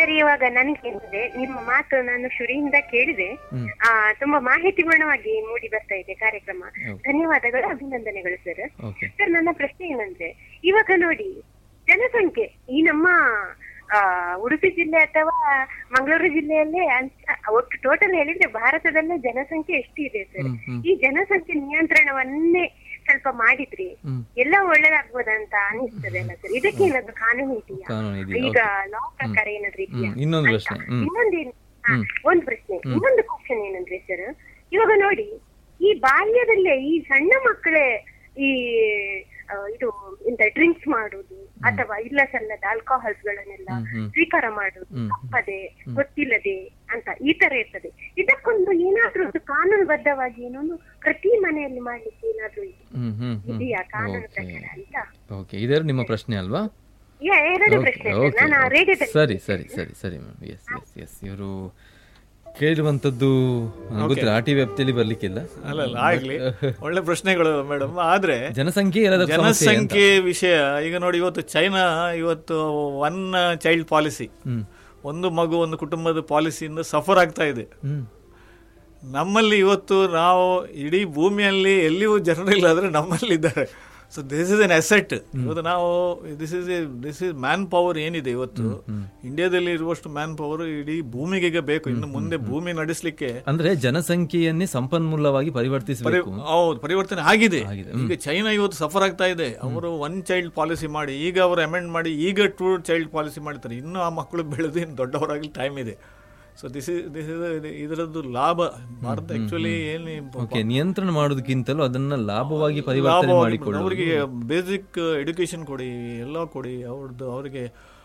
Sir ಇವಾಗ ನನಗೆ ಏನಿದೆ ನಿಮ್ಮ ಮಾತು ನಾನು ಶುರುವಿಂದ ಕೇಳಿದೆ ಹ್ಮ್. ಆ ತುಂಬಾ ಮಾಹಿತಿಪೂರ್ಣವಾಗಿ ಮೂಡಿ ಬರ್ತಾ ಇದೆ ಕಾರ್ಯಕ್ರಮ ಧನ್ಯವಾದಗಳು ಅಭಿನಂದನೆಗಳು ಸರ್ ಓಕೆ ಸರ್ ನನ್ನ ಪ್ರಶ್ನೆ ಏನಂದ್ರೆ ಇವಾಗ ನೋಡಿ ಜನಸಂಖ್ಯೆ ಈ ನಮ್ಮ ಆ, ಉಡುಪಿ ಜಿಲ್ಲೆ ಅಥವಾ ಮಂಗಳೂರು ಜಿಲ್ಲೆಯಲ್ಲೇ ಅಂತ- ಒಟ್ಟು ಟೋಟಲ್ ಹೇಳಿದ್ರೆ ಭಾರತದಲ್ಲೇ ಜನಸಂಖ್ಯೆ ಎಷ್ಟಿದೆ ಸರ್ ಹ್ಮ್, ಹ್ಮ್. ಈ ಜನಸಂಖ್ಯೆ ನಿಯಂತ್ರಣವನ್ನೇ ಸ್ವಲ್ಪ ಮಾಡಿದ್ರೆ ಹ್ಮ್. ಎಲ್ಲ ಒಳ್ಳೇದಾಗ್ಬೋದಂತ ಅನಿಸ್ತದೆ ಅಲ್ಲ ಸರ್ ಇದಕ್ಕೆ ಏನಾದ್ರು ಕಾನೂನು ಇದೆಯಾ ಕಾನೂನು ಇದೆಯಾ? ಈಗ ಲಾ ಪ್ರಕಾರ ಏನಾದ್ರು ಇದೆಯಾ ಹ್ಮ್, ಇನ್ನೊಂದು ಅಂತ. ಪ್ರಶ್ನೆ. ಹ್ಮ್. ಇನ್ನೊಂದು ಏನ್- ಹಾ, ಒಂದು ಪ್ರಶ್ನೆ ಇನ್ನೊಂದು ಕ್ವಶನ್ ಏನಂದ್ರೆ ಸರ್ ಇವಾಗ ನೋಡಿ ಈ ಬಾಲ್ಯದಲ್ಲೇ ಈ ಸಣ್ಣ ಮಕ್ಕಳೇ ಈ ಆ, ಇದು ಇಂತ ಡ್ರಿಂಕ್ಸ್ ಮಾಡುದು ಅಥವಾ ಇಲ್ಲ ಸಲ್ಲದ ಆಲ್ಕೋಹಾಲ್ಸ್ ಗಳನ್ನೆಲ್ಲ ಹ್ಮ್, ಹ್ಮ್. ಸ್ವೀಕಾರ ಮಾಡುದು ಹ್ಮ್. ತಪ್ಪದೆ ಗೊತ್ತಿಲ್ಲದೆ ಅಂತ ಈ ತರ ಇರ್ತದೆ ಇದಕ್ಕೊಂದು ಏನಾದ್ರೂ ಒಂದು ಕಾನೂನುಬದ್ಧವಾಗಿ ಏನೊಂದು ಪ್ರತಿ ಮನೆಯಲ್ಲಿ ಮಾಡ್ಲಿಕ್ಕೆ ಏನಾದ್ರೂ ಹ್ಮ್ ಹ್ಮ್ ಹ್ಮ್ ಇದೆಯಾ ಕಾನೂನು ಓಕೆ ಪ್ರಕಾರ ಅಂತ ಓಕೆ ಇದೇ ನಿಮ್ಮ ಪ್ರಶ್ನೆ ಅಲ್ವಾ ಯಾ, ಎರಡು ಓಕೆ ಪ್ರಶ್ನೆ ಸರ್. ಓಕೆ ನಾನು ರೇಡಿಯೋದಲ್ಲಿ ಸರಿ ಸರಿ ಸರಿ ಸರಿ ಮ್ಯಾಮ್ ಎಸ್ ಎಸ್ ಎಸ್ ಇವರು ಕೇಳಿರುವಂಥದ್ದು ನನಗೆ ಗೊತ್ತಿಲ್ಲ ಆರ್ ಟಿ ವ್ಯಾಪ್ತಿಯಲ್ಲಿ ಬರ್ಲಿಕ್ಕಿಲ್ಲ ಅಲ್ಲ ಅಲ್ಲ ಆಗ್ಲಿ ಒಳ್ಳೆ ಪ್ರಶ್ನೆಗಳು ಮೇಡಮ್ ಆದ್ರೆ ಜನಸಂಖ್ಯೆ ಎಲ್ಲದಕ್ಕೂ ಸಮಸ್ಯೆ ಅಂತ. ಜನಸಂಖ್ಯೆ ವಿಷಯ ಈಗ ನೋಡಿ ಇವತ್ತು ಚೈನಾ ಇವತ್ತು ಒನ್ ಚೈಲ್ಡ್ ಪಾಲಿಸಿ ಹ್ಮ್ ಒಂದು ಮಗು ಒಂದು ಕುಟುಂಬದ ಪಾಲಿಸಿಯಿಂದ ಸಫರ್ ಆಗ್ತಾ ಇದೆ ಹ್ಮ್ ನಮ್ಮಲ್ಲಿ ಇವತ್ತು ನಾವು ಇಡೀ ಭೂಮಿಯಲ್ಲಿ ಎಲ್ಲಿಯೂ ಜನರಿಲ್ಲ ಆದರೆ ನಮ್ಮಲ್ಲಿ ಇದ್ದಾರೆ so this is an asset ಇವತ್ತು ನಾವು this is this is man power ಏನಿದೆ ಇವತ್ತು ಇಂಡಿಯಾದಲ್ಲಿ ಇರುವಷ್ಟು ಮ್ಯಾನ್ ಪವರ್ ಇಡೀ ಭೂಮಿಗೆ ಈಗ ಬೇಕು ಇನ್ನು ಮುಂದೆ ಭೂಮಿ ನಡೆಸಲಿಕ್ಕೆ ಅಂದ್ರೆ ಜನಸಂಖ್ಯೆಯನ್ನೇ ಸಂಪನ್ಮೂಲವಾಗಿ ಪರಿವರ್ತಿಸಬೇಕು ಹೌದು ಪರಿವರ್ತನೆ ಆಗಿದೆ ಆಗಿದೆ. ಈಗ ಚೈನಾ ಇವತ್ತು ಸಫರ್ ಆಗ್ತಾ ಇದೆ ಅವರು ಒನ್ ಚೈಲ್ಡ್ ಪಾಲಿಸಿ ಮಾಡಿ ಈಗ ಅವರು ಅಮೆಂಡ್ ಮಾಡಿ ಈಗ ಟೂ ಚೈಲ್ಡ್ ಪಾಲಿಸಿ ಮಾಡ್ತಾರೆ ಇನ್ನು ಆ ಮಕ್ಕಳು ಬೆಳೆದು ಇನ್ನು ದೊಡ್ಡವರಾಗಲಿ ಟೈಮ್ ಇದೆ so this is this is ಇದರದ್ದು ಲಾಭ ಭಾರತ ಆಕ್ಚುಲಿ ಏನು ಓಕೆ ನಿಯಂತ್ರಣ ಮಾಡೋದಕ್ಕಿಂತಲೂ ಅದನ್ನ ಲಾಭವಾಗಿ ಪರಿವರ್ತನೆ ಮಾಡಿಕೊಳ್ಳುವುದು ಅವರಿಗೆ ಬೇಸಿಕ್ ಎಡ್ಯುಕೇಶನ್ ಕೊಡಿ ಎಲ್ಲ ಕೊಡಿ ಅವ್ರದ್ದು ಅವರಿಗೆ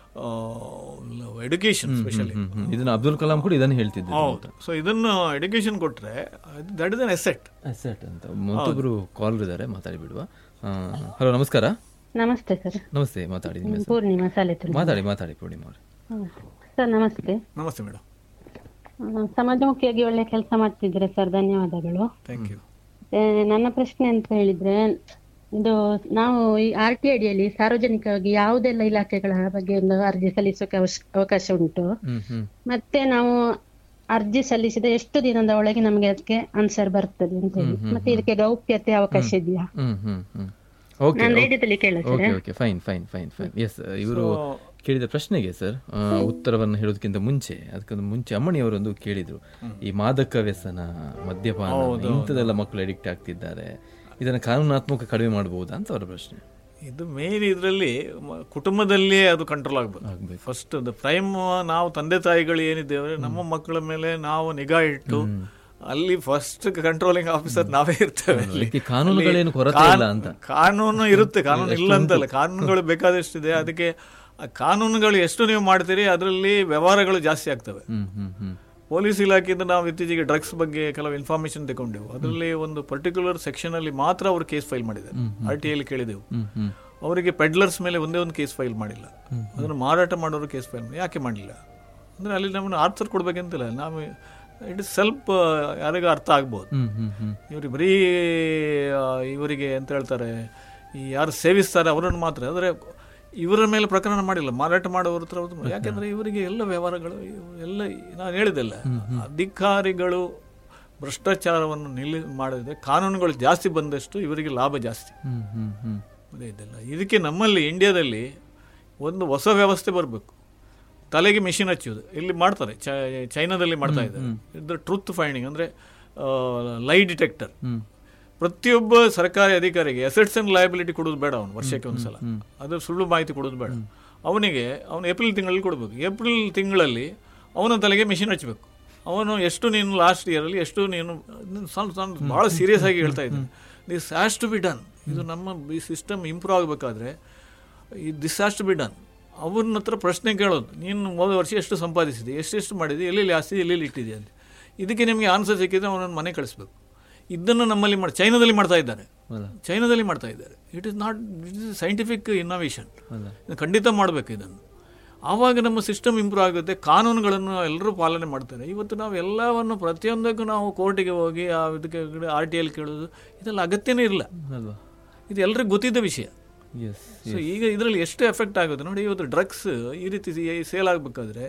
ಎಡ್ಯುಕೇಶನ್ ಸ್ಪೆಷಲಿ ಹ್ಮ್, ಹ್ಮ್. ಇದನ್ನ ಅಬ್ದುಲ್ ಕಲಾಂ ಕೂಡ ಇದನ್ನ ಹೇಳ್ತಿದ್ರು ಹೌದು ಸೊ ಇದನ್ನು ಎಡ್ಯುಕೇಶನ್ ಕೊಟ್ರೆ that is an asset asset ಅಂತ ಮತ್ತೊಬ್ರು ಕಾಲ್ ಇದ್ದಾರೆ ಮಾತಾಡಿ ಬಿಡುವ ಹಲೋ ನಮಸ್ಕಾರ ನಮಸ್ತೆ ಸರ್ ನಮಸ್ತೆ ಮಾತಾಡಿ ನಿಮ್ಮ ಹೆಸರು. ಪೂರ್ಣಿಮಾ ಸಾಲಿತುಲ್ ಮಾತಾಡಿ ಮಾತಾಡಿ ಪೂರ್ಣಿಮಾ ಅವ್ರೆ ಸರ್ ನಮಸ್ತೆ ನಮಸ್ತೆ ಮೇಡಮ್ ಆ, ಸಮಾಜಮುಖಿಯಾಗಿ ಒಳ್ಳೆ ಕೆಲಸ ಮಾಡ್ತಿದ್ದೀರಾ ಸರ್ ಧನ್ಯವಾದಗಳು ಥ್ಯಾಂಕ್ ಯು ಮತ್ತೆ ನನ್ನ ಪ್ರಶ್ನೆ ಅಂತ ಹೇಳಿದ್ರೆ ಇದು ನಾವು ಈ ಆರ್ ಟಿ ಅಡಿಯಲ್ಲಿ ಸಾರ್ವಜನಿಕವಾಗಿ ಯಾವುದೆಲ್ಲ ಇಲಾಖೆಗಳ ಬಗ್ಗೆ ಒಂದು ಅರ್ಜಿ ಸಲ್ಲಿಸೋಕೆ ಅವಶ್ಯ- ಅವಕಾಶ ಉಂಟು ಹ್ಮ್ ಹ್ಮ್ ಮತ್ತೆ ನಾವು ಅರ್ಜಿ ಸಲ್ಲಿಸಿದ ಎಷ್ಟು ದಿನದ ಒಳಗೆ ನಮಗೆ ಅದಕ್ಕೆ ಆನ್ಸರ್ ಬರ್ತದೆ ಅಂತ ಹೇಳಿ ಮತ್ತೆ ಇದಕ್ಕೆ ಗೌಪ್ಯತೆ ಅವಕಾಶ ಇದೆಯಾ ಹ್ಮ್ ಹ್ಮ್ ಹ್ಮ್ ಓಕೆ ನಾನು ರೇಡಿಯೋದಲ್ಲಿ ಕೇಳಿದೆ okay okay fine fine fine fine yes ಇವರು ಕೇಳಿದ ಪ್ರಶ್ನೆಗೆ ಸರ್ ಉತ್ತರವನ್ನು ಹೇಳೋದಕ್ಕಿಂತ ಮುಂಚೆ ಅದಕ್ಕಿಂತ ಮುಂಚೆ ಅಮ್ಮಣಿಯವರೊಂದು ಕೇಳಿದ್ರು ಈ ಮಾದಕ ವ್ಯಸನ ಮದ್ಯಪಾನ ಇಂಥದೆಲ್ಲ ಮಕ್ಕಳು ಅಡಿಕ್ಟ್ ಆಗ್ತಿದ್ದಾರೆ ಇದನ್ನ ಕಾನೂನಾತ್ಮಕ ಕಡಿಮೆ ಮಾಡಬಹುದಾ ಅಂತ ಅವರ ಪ್ರಶ್ನೆ ಇದು ಮೇನ್ ಇದರಲ್ಲಿ ಕುಟುಂಬದಲ್ಲೇ ಅದು ಕಂಟ್ರೋಲ್ ಆಗ್ಬೇಕು ಆಗ್ಬೇಕು. ಫಸ್ಟ್ ಪ್ರೈಮ್ ನಾವು ತಂದೆ ತಾಯಿಗಳು ಏನಿದ್ದೇವೆ ನಮ್ಮ ಮಕ್ಕಳ ಮೇಲೆ ನಾವು ನಿಗಾ ಇಟ್ಟು ಅಲ್ಲಿ ಫಸ್ಟ್ ಕಂಟ್ರೋಲಿಂಗ್ ಆಫೀಸರ್ ನಾವೇ ಇರ್ತೇವೆ ಅಲ್ಲಿ. ಅದಕ್ಕೆ ಕಾನೂನುಗಳೇನು ಕೊರತೆ ಕಾನ್- ಇಲ್ಲ ಅಂತ. ಕಾನೂನು ಇರುತ್ತೆ ಕಾನೂನು ಇಲ್ಲ ಅಂತಲ್ಲ ಕಾನೂನುಗಳು ಬೇಕಾದಷ್ಟಿದೆ ಅದಕ್ಕೆ ಆ ಕಾನೂನುಗಳು ಎಷ್ಟು ನೀವು ಮಾಡ್ತೀರಿ ಅದರಲ್ಲಿ ವ್ಯವಹಾರಗಳು ಜಾಸ್ತಿ ಆಗ್ತವೆ ಹ್ಮ್ ಹ್ಮ್ ಹ್ಮ್ ಪೊಲೀಸ್ ಇಲಾಖೆಯಿಂದ ನಾವು ಇತ್ತೀಚೆಗೆ ಡ್ರಗ್ಸ್ ಬಗ್ಗೆ ಕೆಲವು ಇನ್ಫಾರ್ಮೇಶನ್ ತಗೊಂಡೆವು ಅದರಲ್ಲಿ ಒಂದು ಪರ್ಟಿಕ್ಯುಲರ್ ಸೆಕ್ಷನ್ ಅಲ್ಲಿ ಮಾತ್ರ ಅವರು ಕೇಸ್ ಫೈಲ್ ಮಾಡಿದ್ದಾರೆ ಆರ್ ಟಿ ಐಲಿ ಕೇಳಿದೆವು ಹ್ಮ್ ಹ್ಮ್ ಅವರಿಗೆ ಪೆಡ್ಲರ್ಸ್ ಮೇಲೆ ಒಂದೇ ಒಂದು ಕೇಸ್ ಫೈಲ್ ಮಾಡಿಲ್ಲ ಅದನ್ನು ಮಾರಾಟ ಮಾಡೋರು ಕೇಸ್ ಫೈಲ್ ಯಾಕೆ ಮಾಡಲಿಲ್ಲ ಅಂದರೆ ಅಲ್ಲಿ ನಮ್ಮನ್ನು ಆನ್ಸರ್ ಕೊಡ್ಬೇಕಂತಿಲ್ಲ ನಾವು ಇಟ್ ಇಸ್ ಸ್ವಲ್ಪ ಯಾರಿಗೂ ಅರ್ಥ ಆಗ್ಬೋದು ಹ್ಮ್ ಹ್ಮ್ ಹ್ಮ್ ಇವ್ರಿಗೆ ಬರೀ ಆ, ಇವರಿಗೆ ಅಂತ ಹೇಳ್ತಾರೆ ಈ ಯಾರು ಸೇವಿಸ್ತಾರೆ ಅವರನ್ನು ಮಾತ್ರ ಅಂದರೆ ಇವರ ಮೇಲೆ ಪ್ರಕರಣ ಮಾಡಿಲ್ಲ ಮಾರಾಟ ಮಾಡೋರ ಹತ್ರ ಅವ್ರದ್ದು- ಯಾಕೆಂದ್ರೆ ಇವರಿಗೆ ಎಲ್ಲ ವ್ಯವಹಾರಗಳು ಇವು ಎಲ್ಲ ನಾನು ಹೇಳಿದೆಲ್ಲ ಅಧಿಕಾರಿಗಳು ಭ್ರಷ್ಟಾಚಾರವನ್ನು ನಿಲ್ಲಿ ಮಾಡಿದ್ರೆ ಕಾನೂನುಗಳು ಜಾಸ್ತಿ ಬಂದಷ್ಟು ಇವರಿಗೆ ಲಾಭ ಜಾಸ್ತಿ ಹ್ಮ್ ಹ್ಮ್ ಹ್ಮ್ ಅದೇ ಇದೆಲ್ಲ ಇದಕ್ಕೆ ನಮ್ಮಲ್ಲಿ ಇಂಡಿಯಾದಲ್ಲಿ ಒಂದು ಹೊಸ ವ್ಯವಸ್ಥೆ ಬರಬೇಕು ತಲೆಗೆ ಮಿಷಿನ್ ಹಚ್ಚೋದು ಇಲ್ಲಿ ಮಾಡ್ತಾರೆ ಚೈ- ಚೈನಾದಲ್ಲಿ ಮಾಡ್ತಾ ಇದ್ದಾರೆ ಇದು ಟ್ರೂತ್ ಫೈಂಡಿಂಗ್ ಅಂದರೆ ಲೈ ಡಿಟೆಕ್ಟರ್ ಹ್ಮ್ ಪ್ರತಿಯೊಬ್ಬ ಸರ್ಕಾರಿ ಅಧಿಕಾರಿಗೆ ಅಸೆಟ್ಸ್ ಅಂಡ್ ಲಯಬಿಲಿಟಿ ಕೊಡೋದು ಬೇಡ ಅವನು ವರ್ಷಕ್ಕೆ ಒಂದ್ಸಲ ಅದು ಸುಳ್ಳು ಮಾಹಿತಿ ಕೊಡೋದು ಬೇಡ ಅವನಿಗೆ ಅವನು ಏಪ್ರಿಲ್ ತಿಂಗಳಲ್ಲಿ ಕೊಡಬೇಕು ಏಪ್ರಿಲ್ ತಿಂಗಳಲ್ಲಿ ಅವನ ತಲೆಗೆ ಮಿಷಿನ್ ಹಚ್ಚಬೇಕು ಅವನು ಎಷ್ಟು ನೀನು ಲಾಸ್ಟ್ ಇಯರಲ್ಲಿ ಎಷ್ಟು ನೀನು ಅದನ್ನ ಸಣ್ಣ ಸಣ್ಣ ಭಾಳ ಸೀರಿಯಸ್ ಆಗಿ ಹೇಳ್ತಾ ಇದ್ದಾನೆ this has to be done ಇದು ನಮ್ಮ ಈ ಸಿಸ್ಟಮ್ ಇಂಪ್ರೂವ್ ಆಗಬೇಕಾದ್ರೆ ಈ this has to be done ಅವ್ರನ್ನ ಹತ್ರ ಪ್ರಶ್ನೆ ಕೇಳೋದು ನೀನು ಹೋದ ವರ್ಷ ಎಷ್ಟು ಸಂಪಾದಿಸಿದೆ ಎಷ್ಟೆಷ್ಟು ಮಾಡಿದೆ ಎಲ್ಲೆಲ್ಲಿ ಆಸ್ತಿ ಎಲ್ಲೆಲ್ಲಿ ಇಟ್ಟಿದೆ ಅಂತ ಇದಕ್ಕೆ ನಿಮಗೆ ಆನ್ಸರ್ ಸಿಕ್ಕಿದ್ರೆ ಅವನನ್ನು ಮನೆ ಕಳಿಸ್ಬೇಕು ಇದನ್ನು ನಮ್ಮಲ್ಲಿ ಮಾಡಿ ಚೈನಾದಲ್ಲಿ ಮಾಡ್ತಾ ಇದ್ದಾರೆ ಅಲ್ಲ ಚೈನಾದಲ್ಲಿ ಮಾಡ್ತಾ ಇದ್ದಾರೆ it is not it is scientific innovation ಅಲ್ಲ ಖಂಡಿತ ಮಾಡಬೇಕು ಇದನ್ನು ಆವಾಗ ನಮ್ಮ ಸಿಸ್ಟಮ್ ಇಂಪ್ರೂವ್ ಆಗುತ್ತೆ ಕಾನೂನುಗಳನ್ನು ಎಲ್ಲರೂ ಪಾಲನೆ ಮಾಡ್ತಾರೆ ಇವತ್ತು ನಾವು ಎಲ್ಲವನ್ನು ಪ್ರತಿಯೊಂದಕ್ಕೂ ನಾವು ಕೋರ್ಟಿಗೆ ಹೋಗಿ ಆ ಇದಕ್ಕೆ ಆರ್ ಟಿ ಎಲ್ ಕೇಳೋದು ಇದೆಲ್ಲ ಅಗತ್ಯನೇ ಇಲ್ಲ ಅಲ್ವಾ ಇದು ಎಲ್ರಿಗೂ ಗೊತ್ತಿದ್ದ ವಿಷಯ ಎಸ್ ಸೊ ಈಗ ಇದರಲ್ಲಿ ಎಷ್ಟು ಎಫೆಕ್ಟ್ ಆಗುತ್ತೆ ನೋಡಿ ಇವತ್ತು ಡ್ರಗ್ಸ್ ಈ ರೀತಿ ಸೇಲ್ ಆಗಬೇಕಾದ್ರೆ